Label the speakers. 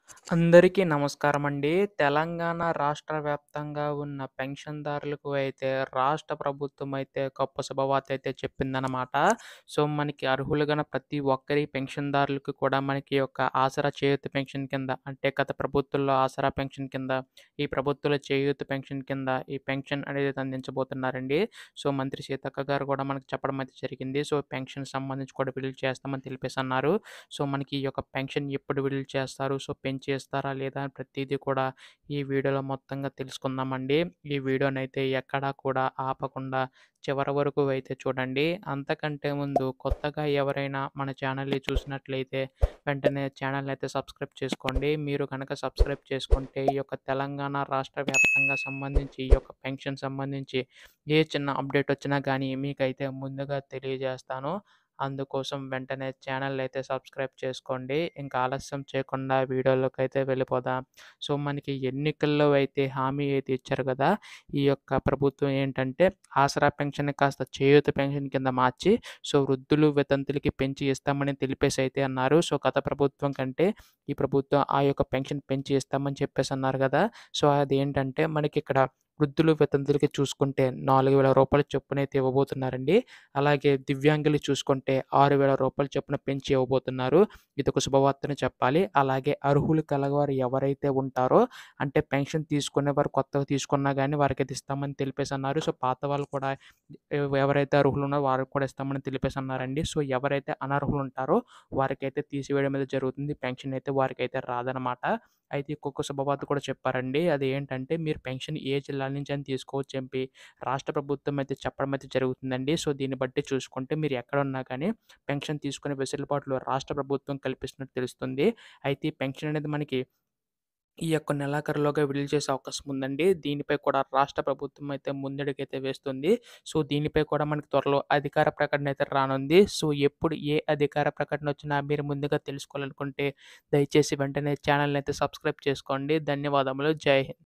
Speaker 1: అందరికీ నమస్కారమండి. తెలంగాణ రాష్ట్ర వ్యాప్తంగా ఉన్న పెన్షన్‌దారులకు అయితే రాష్ట్ర ప్రభుత్వం అయితే గొప్ప శుభవార్త అయితే చెప్పిందనమాట. సో, మనకి అర్హులుగన ప్రతి ఒక్కరి పెన్షన్‌దారులకు కూడా మనకి యొక్క ఆసరా చేయూత పెన్షన్ కింద అంటే గత ప్రభుత్వంలో ఆసరా పెన్షన్ కింద, ఈ ప్రభుత్వంలో చేయూత పెన్షన్ కింద ఈ పెన్షన్ అనేది అందించబోతున్నారండి. సో, మంత్రి సీతక్క గారు కూడా మనకు చెప్పడం అయితే జరిగింది. సో, పెన్షన్ సంబంధించి కూడా విడుదల చేస్తామని తెలిపేసన్నారు. సో, మనకి ఈ యొక్క పెన్షన్ ఎప్పుడు విడుదల చేస్తారు? సో, పెంచి ఇస్తారా లేదా? అని ప్రతీదీ కూడా ఈ వీడియోలో మొత్తంగా తెలుసుకుందామండి. ఈ వీడియోనైతే ఎక్కడా కూడా ఆపకుండా చివరి వరకు అయితే చూడండి. అంతకంటే ముందు కొత్తగా ఎవరైనా మన ఛానల్‌ని చూసినట్లయితే వెంటనే ఛానల్‌ని అయితే సబ్స్క్రైబ్ చేసుకోండి. మీరు గనక సబ్స్క్రైబ్ చేసుకుంటే ఈ యొక్క తెలంగాణ రాష్ట్ర వ్యాప్తంగా సంబంధించి ఈ యొక్క పెన్షన్ సంబంధించి ఏ చిన్న అప్డేట్ వచ్చినా గానీ మీకైతే ముందుగా తెలియజేస్తాను. అందుకోసం వెంటనే ఛానల్‌ని అయితే సబ్స్క్రైబ్ చేసుకోండి. ఇంకా ఆలస్యం చేయకుండా వీడియోలోకైతే వెళ్ళిపోదాం. సో, మనకి ఎన్నికల్లో అయితే హామీ అయితే ఇచ్చారు గదా! ఈ యొక్క ప్రభుత్వం ఏంటంటే ఆసరా పెన్షన్‌ని కాస్త చేయూత పెన్షన్ కింద మార్చి సో, వృద్ధులు, వితంతులకి పెంచి ఇస్తామని తెలిపేసి అయితే అన్నారు. సో, గత ప్రభుత్వం కంటే ఈ ప్రభుత్వం ఆ యొక్క పెన్షన్ పెంచి ఇస్తామని చెప్పేసి అన్నారు గదా! సో, అదేంటంటే మనకిక్కడ వృద్ధులు, వితంతులకి చూసుకుంటే రూ. 4000 చొప్పునైతే ఇవ్వబోతున్నారండి. అలాగే దివ్యాంగులు చూసుకుంటే రూ. 6000 చొప్పున పెంచి ఇవ్వబోతున్నారు. ఇదొక శుభవార్తనే చెప్పాలి. అలాగే అర్హులు కలవారు ఎవరైతే ఉంటారో అంటే పెన్షన్ తీసుకునేవారు కొత్తగా తీసుకున్నా గానీ వారికైతే ఇస్తామని తెలిపేసన్నారు. సో, పాత వాళ్ళు కూడా ఎవ్ ఎవరైతే అర్హులు ఉన్నారో వారికి కూడా ఇస్తామని తెలిపేసన్నారండి. సో, ఎవరైతే అనర్హులు ఉంటారో వారికైతే తీసివేయడం అయితే జరుగుతుంది. పెన్షన్ అయితే వారికైతే రాదనమాట. అయితే ఇంకొక శుభవార్త కూడా చెప్పారండి. అది ఏంటంటే మీరు పెన్షన్ ఏ జిల్లా నుంచి అయినా తీసుకోవచ్చు చెప్పి రాష్ట్ర ప్రభుత్వం అయితే చెప్పడం అయితే జరుగుతుందండి. సో, దీన్ని బట్టి చూసుకుంటే మీరు ఎక్కడున్నా కానీ పెన్షన్ తీసుకునే వెసులుబాటులో రాష్ట్ర ప్రభుత్వం కల్పిస్తున్నట్టు తెలుస్తుంది. అయితే ఈ పెన్షన్ అనేది మనకి ఈ యొక్క నెలాఖరులోగా విడుదల చేసే అవకాశం ఉందండి. దీనిపై కూడా రాష్ట్ర ప్రభుత్వం అయితే ముందడుగైతే వేస్తుంది. సో, దీనిపై కూడా మనకి త్వరలో అధికార ప్రకటన అయితే రానుంది. సో, ఎప్పుడు ఏ అధికార ప్రకటన వచ్చినా మీరు ముందుగా తెలుసుకోవాలనుకుంటే దయచేసి వెంటనే ఛానల్‌ని అయితే సబ్స్క్రైబ్ చేసుకోండి. ధన్యవాదములు. జై హింద్.